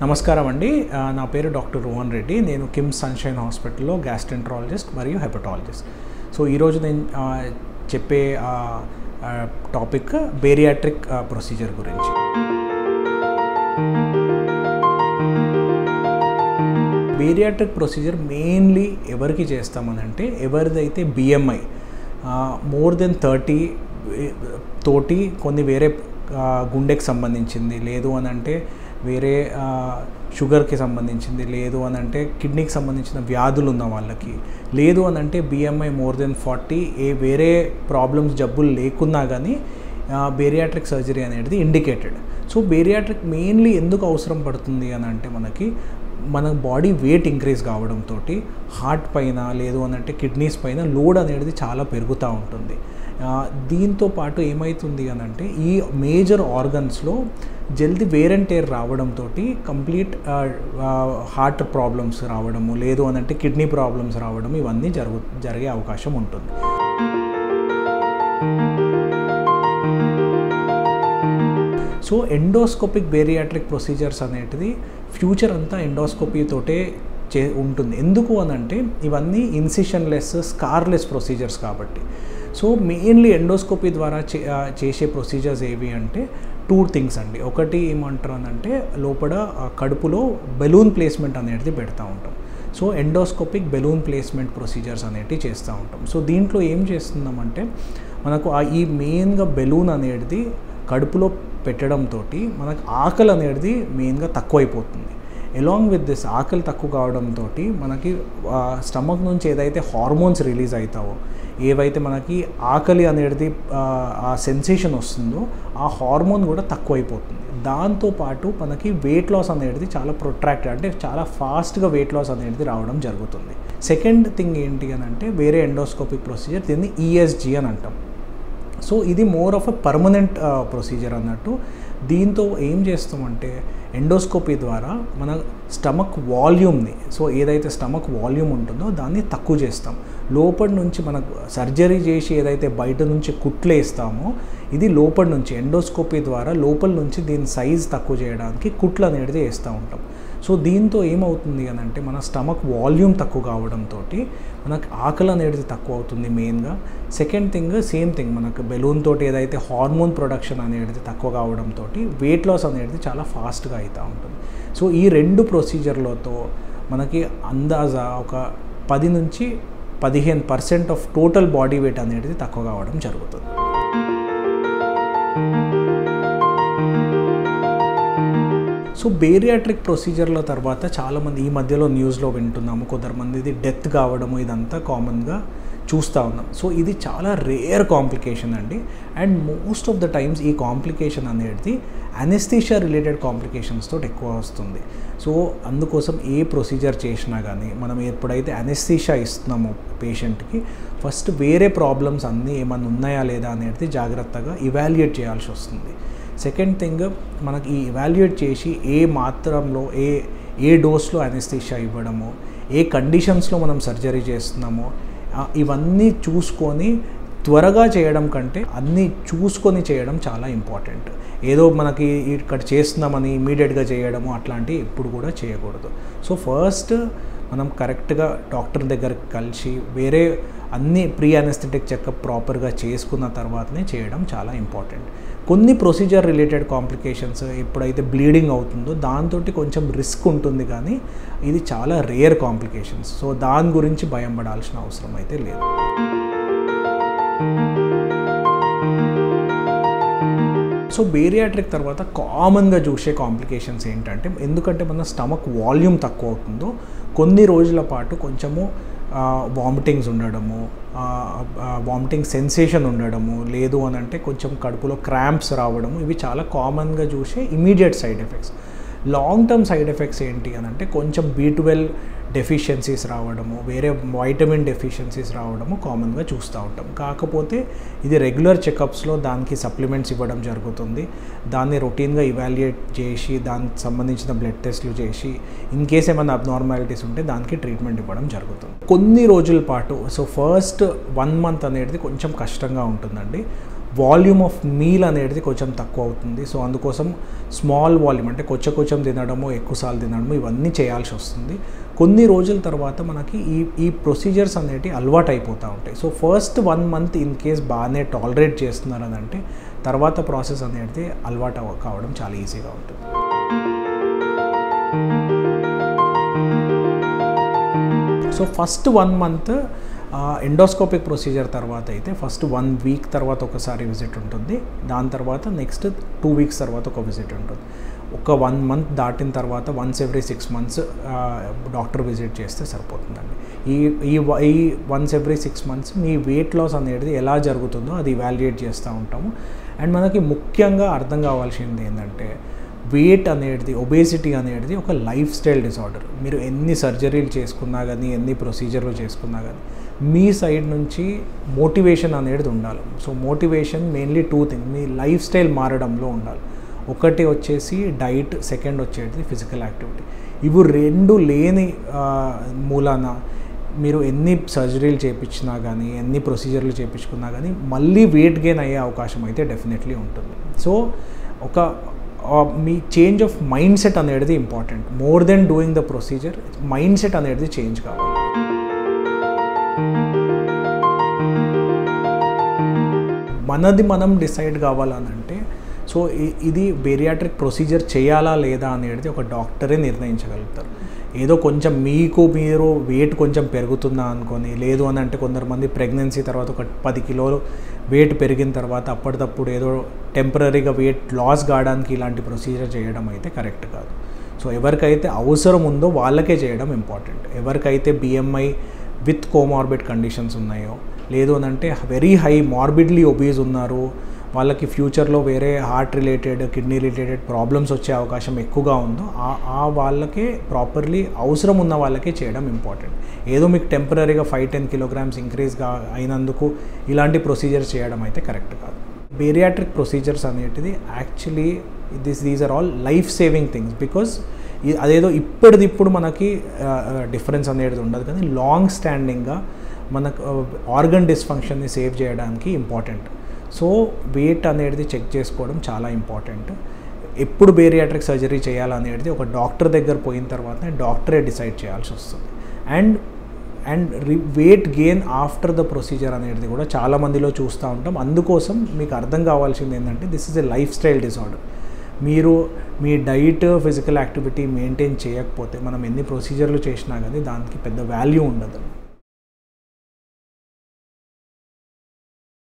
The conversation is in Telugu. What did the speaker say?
నమస్కారం అండి ఆ, నా పేరు డాక్టర్ రోహన్ రెడ్డి నేను కిమ్స్ సన్షైన్ హాస్పిటల్లో గ్యాస్ట్రెంట్రాలజిస్ట్ మరియు హెపటాలజిస్ట్ సో ఈరోజు నేను ఆ, చెప్పే ఆ, ఆ, టాపిక్ బేరియాట్రిక్ ఆ, ప్రొసీజర్ గురించి బేరియాట్రిక్ ప్రొసీజర్ మెయిన్లీ ఎవరికి చేస్తామనంటే ఎవరిదైతే బిఎంఐ మోర్ దెన్ థర్టీ తోటి కొన్ని వేరే ఆ, గుండెకి సంబంధించింది లేదు అని అంటే వేరే ఆ, షుగర్కి సంబంధించింది లేదు అని అంటే కిడ్నీకి సంబంధించిన వ్యాధులు ఉన్న వాళ్ళకి లేదు అని అంటే బిఎంఐ మోర్ దెన్ ఫార్టీ ఏ వేరే ప్రాబ్లమ్స్ జబ్బులు లేకున్నా కానీ బేరియాట్రిక్ సర్జరీ అనేది ఇండికేటెడ్ సో బేరియాట్రిక్ మెయిన్లీ ఎందుకు అవసరం పడుతుంది అని అంటే మనకి మన బాడీ వెయిట్ ఇంక్రీజ్ కావడంతో హార్ట్ పైన లేదు అని అంటే కిడ్నీస్ పైన లోడ్ అనేది చాలా పెరుగుతూ ఉంటుంది ఆ, దీంతో పాటు ఏమవుతుంది అని అంటే ఈ మేజర్ ఆర్గన్స్లో జల్దీ వేర్ అండ్ టేర్ రావడంతో కంప్లీట్ హార్ట్ ప్రాబ్లమ్స్ రావడము లేదు అని అంటే కిడ్నీ ప్రాబ్లమ్స్ రావడం ఇవన్నీ జరుగు జరిగే అవకాశం ఉంటుంది సో ఎండోస్కోపిక్ బేరియాట్రిక్ ప్రొసీజర్స్ అనేటిది ఫ్యూచర్ అంతా ఎండోస్కోపీతోటే చే ఉంటుంది ఎందుకు అని అంటే ఇవన్నీ ఇన్సిషన్లెస్ స్కార్లెస్ ప్రొసీజర్స్ కాబట్టి సో మెయిన్లీ ఎండోస్కోపీ ద్వారా చే ఆ, చేసే ప్రొసీజర్స్ ఏవి అంటే టూ థింగ్స్ అండి ఒకటి ఏమంటారు అని అంటే లోపల ఆ, కడుపులో బెలూన్ ప్లేస్మెంట్ అనేది పెడతా ఉంటాం so endoscopic balloon placement procedures అనేటివి చేస్తూ ఉంటాం సో దీంట్లో ఏం చేస్తున్నామంటే మనకు ఆ ఈ మెయిన్గా బెలూన్ అనేది కడుపులో పెట్టడంతో మనకు ఆకలి అనేది మెయిన్గా తక్కువైపోతుంది ఎలాంగ్ విత్ దిస్ ఆకలి తక్కువ కావడంతో మనకి స్టమక్ నుంచి ఏదైతే హార్మోన్స్ రిలీజ్ అవుతావో ఏవైతే మనకి ఆకలి అనేది ఆ, ఆ సెన్సేషన్ వస్తుందో ఆ హార్మోన్ కూడా తక్కువైపోతుంది దాంతోపాటు మనకి వెయిట్ లాస్ అనేది చాలా ప్రొట్రాక్టెడ్ అంటే చాలా ఫాస్ట్గా వెయిట్ లాస్ అనేది రావడం జరుగుతుంది సెకండ్ థింగ్ ఏంటి అని అంటే వేరే ఎండోస్కోపిక్ ప్రొసీజర్ దీన్ని ఈఎస్జి అని అంటాం సో ఇది more of a permanent procedure అన్నట్టు దీంతో ఏం చేస్తామంటే ఎండోస్కోపీ ద్వారా మన స్టమక్ వాల్యూమ్ని సో ఏదైతే స్టమక్ వాల్యూమ్ ఉంటుందో దాన్ని తక్కువ చేస్తాం లోపటి నుంచి మనకు సర్జరీ చేసి ఏదైతే బయట నుంచి కుట్లు వేస్తామో ఇది లోపటి నుంచి ఎండోస్కోపీ ద్వారా లోపల నుంచి దీని సైజ్ తక్కువ చేయడానికి కుట్లు అనేది వేస్తూ ఉంటాం సో దీంతో ఏమవుతుంది అని అంటే మన స్టమక్ వాల్యూమ్ తక్కువ కావడంతో మనకు ఆకలి అనేది తక్కువ అవుతుంది మెయిన్గా సెకండ్ థింగ్ సేమ్ థింగ్ మనకు బెలూన్ తోటి ఏదైతే హార్మోన్ ప్రొడక్షన్ అనేది తక్కువ కావడంతో వెయిట్ లాస్ అనేది చాలా ఫాస్ట్గా అవుతూ ఉంటుంది సో ఈ రెండు ప్రొసీజర్లతో మనకి అందాజా ఒక పది నుంచి పదిహేను percent of total body weight అనేది తక్కువ కావడం జరుగుతుంది సో బేరియాట్రిక్ ప్రొసీజర్ల తర్వాత చాలామంది ఈ మధ్యలో న్యూస్లో వింటున్నాము కొందరుమందిది డెత్ కావడము ఇదంతా కామన్గా చూస్తూ ఉన్నాం సో ఇది చాలా రేర్ కాంప్లికేషన్ అండి and most of the times ఈ కాంప్లికేషన్ అనేది అనెస్థీషియా రిలేటెడ్ కాంప్లికేషన్స్ తోటి ఎక్కువ వస్తుంది సో అందుకోసం ఏ ప్రొసీజర్ చేసినా కానీ మనం ఎప్పుడైతే అనెస్థీషియా ఇస్తున్నామో పేషెంట్కి ఫస్ట్ వేరే ప్రాబ్లమ్స్ అన్నీ ఏమన్నా ఉన్నాయా లేదా అనేది జాగ్రత్తగా ఇవాల్యుయేట్ చేయాల్సి వస్తుంది సెకండ్ థింగ్ మనకి ఈ ఇవాల్యుయేట్ చేసి ఏ మాత్రంలో ఏ ఏ డోస్లో అనెస్థీషియా ఇవ్వడము ఏ కండిషన్స్లో మనం సర్జరీ చేస్తున్నామో ఆ, ఇవన్నీ చూసుకొని త్వరగా చేయడం కంటే అన్నీ చూసుకొని చేయడం చాలా ఇంపార్టెంట్ ఏదో మనకి ఇక్కడ చేస్తున్నామని ఇమీడియట్గా చేయడము అట్లాంటివి ఎప్పుడు కూడా చేయకూడదు సో ఫస్ట్ మనం కరెక్ట్గా డాక్టర్ దగ్గరికి కలిసి వేరే అన్ని ప్రీ అనెస్థెటిక్ చెకప్ ప్రాపర్గా చేసుకున్న తర్వాతనే చేయడం చాలా ఇంపార్టెంట్ కొన్ని ప్రొసీజర్ రిలేటెడ్ కాంప్లికేషన్స్ ఎప్పుడైతే బ్లీడింగ్ అవుతుందో దాంతో కొంచెం రిస్క్ ఉంటుంది కానీ ఇది చాలా రేర్ కాంప్లికేషన్స్ సో దాని గురించి భయం పడాల్సిన అవసరం అయితే లేదు సో బేరియాట్రిక్ తర్వాత కామన్గా చూసే కాంప్లికేషన్స్ ఏంటంటే ఎందుకంటే మన స్టమక్ వాల్యూమ్ తక్కువ అవుతుందో కొన్ని రోజుల పాటు కొంచెము వామిటింగ్స్ ఉండడము వామిటింగ్ సెన్సేషన్ ఉండడము లేదు అని అంటే కొంచెం కడుపులో క్రాంప్స్ రావడము ఇవి చాలా కామన్గా చూసే immediate side effects long term side effects ఏంటి అని అంటే కొంచెం బీ ట్వెల్వ్ డెఫిషియన్సీస్ రావడము వేరే వైటమిన్ డెఫిషియన్సీస్ రావడము కామన్గా చూస్తూ ఉంటాం కాకపోతే ఇది రెగ్యులర్ చెకప్స్లో దానికి సప్లిమెంట్స్ ఇవ్వడం జరుగుతుంది దాన్ని రొటీన్గా ఇవాల్యుయేట్ చేసి దానికి సంబంధించిన బ్లడ్ టెస్ట్లు చేసి ఇన్ కేస్ ఏమైనా అబ్నార్మాలిటీస్ ఉంటే దానికి ట్రీట్మెంట్ ఇవ్వడం జరుగుతుంది కొన్ని రోజుల పాటు సో ఫస్ట్ వన్ మంత్ అనేది కొంచెం కష్టంగా ఉంటుందండి వాల్యూమ్ ఆఫ్ మీల్ అనేది కొంచెం తక్కువ అవుతుంది సో అందుకోసం స్మాల్ వాల్యూమ్ అంటే కొంచెం కొంచెం తినడము ఎక్కువసార్లు తినడము ఇవన్నీ చేయాల్సి వస్తుంది కొన్ని రోజుల తర్వాత మనకి ఈ ఈ ప్రొసీజర్స్ అనేటివి అలవాటు అయిపోతూ ఉంటాయి so first one month in case బాగానే టాలరేట్ చేస్తున్నారు అని అంటే తర్వాత ప్రాసెస్ అనేది అలవాటు అవ- కావడం చాలా ఈజీగా ఉంటుంది so first one month endoscopic procedure తర్వాత అయితే ఫస్ట్ వన్ వీక్ తర్వాత ఒకసారి విజిట్ ఉంటుంది దాని తర్వాత నెక్స్ట్ టూ వీక్స్ తర్వాత ఒక విజిట్ ఉంటుంది ఒక వన్ మంత్ దాటిన తర్వాత once every six months doctor visit చేస్తే సరిపోతుందండి ఈ ఈ వ- ఈ వన్స్ ఎవ్రీ సిక్స్ మంత్స్ మీ వెయిట్ లాస్ అనేది ఎలా జరుగుతుందో అది ఇవాల్యుయేట్ చేస్తూ ఉంటాము అండ్ మనకి ముఖ్యంగా అర్థం కావాల్సింది ఏంటంటే వెయిట్ అనేది ఒబేసిటీ అనేది ఒక లైఫ్ స్టైల్ డిసార్డర్ మీరు ఎన్ని సర్జరీలు చేసుకున్నా కానీ ఎన్ని ప్రొసీజర్లు చేసుకున్నా కానీ మీ సైడ్ నుంచి మోటివేషన్ అనేది ఉండాలి so motivation mainly two thing మీ లైఫ్ స్టైల్ మారడంలో ఉండాలి ఒకటి వచ్చేసి డైట్ సెకండ్ వచ్చేది ఫిజికల్ యాక్టివిటీ ఇవి రెండు లేని ఆ, మూలాన మీరు ఎన్ని సర్జరీలు చేయించినా కానీ ఎన్ని ప్రొసీజర్లు చేయించుకున్నా కానీ మళ్ళీ వెయిట్ గెయిన్ అయ్యే అవకాశం అయితే డెఫినెట్లీ ఉంటుంది సో ఒక ఆ, మీ చేంజ్ ఆఫ్ మైండ్ సెట్ అనేది important more than doing the procedure mindset అనేది చేంజ్ కావాలి మనది మనం డిసైడ్ కావాలనంటే సో ఇ- ఇది బేరియాట్రిక్ ప్రొసీజర్ చేయాలా లేదా అనేది ఒక డాక్టరే నిర్ణయించగలుగుతారు ఏదో కొంచెం మీకు మీరు వెయిట్ కొంచెం పెరుగుతుందా అనుకొని లేదు అని అంటే కొందరు మంది ప్రెగ్నెన్సీ తర్వాత ఒక పది కిలోలు వెయిట్ పెరిగిన తర్వాత అప్పటికప్పుడు ఏదో టెంపరీగా వెయిట్ లాస్ కావడానికి ఇలాంటి ప్రొసీజర్ చేయడం అయితే కరెక్ట్ కాదు సో ఎవరికైతే అవసరం ఉందో వాళ్ళకే చేయడం ఇంపార్టెంట్ ఎవరికైతే బిఎంఐ విత్ కోమార్బిడ్ కండిషన్స్ ఉన్నాయో లేదు అని అంటే వెరీ హై మార్బిడ్లీ ఒబీస్ ఉన్నారు వాళ్ళకి ఫ్యూచర్లో వేరే heart related kidney related problems వచ్చే అవకాశం ఎక్కువగా ఉందో ఆ ఆ వాళ్ళకే ప్రాపర్లీ అవసరం ఉన్న వాళ్ళకే చేయడం ఇంపార్టెంట్ ఏదో మీకు టెంపరీగా ఫైవ్ టెన్ కిలోగ్రామ్స్ ఇంక్రీజ్గా అయినందుకు ఇలాంటి ప్రొసీజర్స్ చేయడం అయితే కరెక్ట్ కాదు బేరియాట్రిక్ ప్రొసీజర్స్ అనేటిది actually this these are all life saving things because అదేదో ఇప్పటిది ఇప్పుడు మనకి డిఫరెన్స్ అనేది ఉండదు కానీ లాంగ్ స్టాండింగ్గా మనకు ఆర్గన్ డిస్ఫంక్షన్ని సేవ్ చేయడానికి ఇంపార్టెంట్ సో వెయిట్ అనేది చెక్ చేసుకోవడం చాలా ఇంపార్టెంట్ ఎప్పుడు బేరియాట్రిక్ సర్జరీ చేయాలనేది ఒక డాక్టర్ దగ్గర పోయిన తర్వాత డాక్టరే డిసైడ్ చేయాల్సి వస్తుంది అండ్ అండ్ రి weight gain after the procedure అనేది కూడా చాలా మందిలో చూస్తూ ఉంటాం అందుకోసం మీకు అర్థం కావాల్సింది ఏంటంటే this is a lifestyle disorder మీరు మీ డైట్ ఫిజికల్ యాక్టివిటీ మెయింటైన్ చేయకపోతే మనం ఎన్ని ప్రొసీజర్లు చేసినా కానీ దానికి పెద్ద వాల్యూ ఉండదు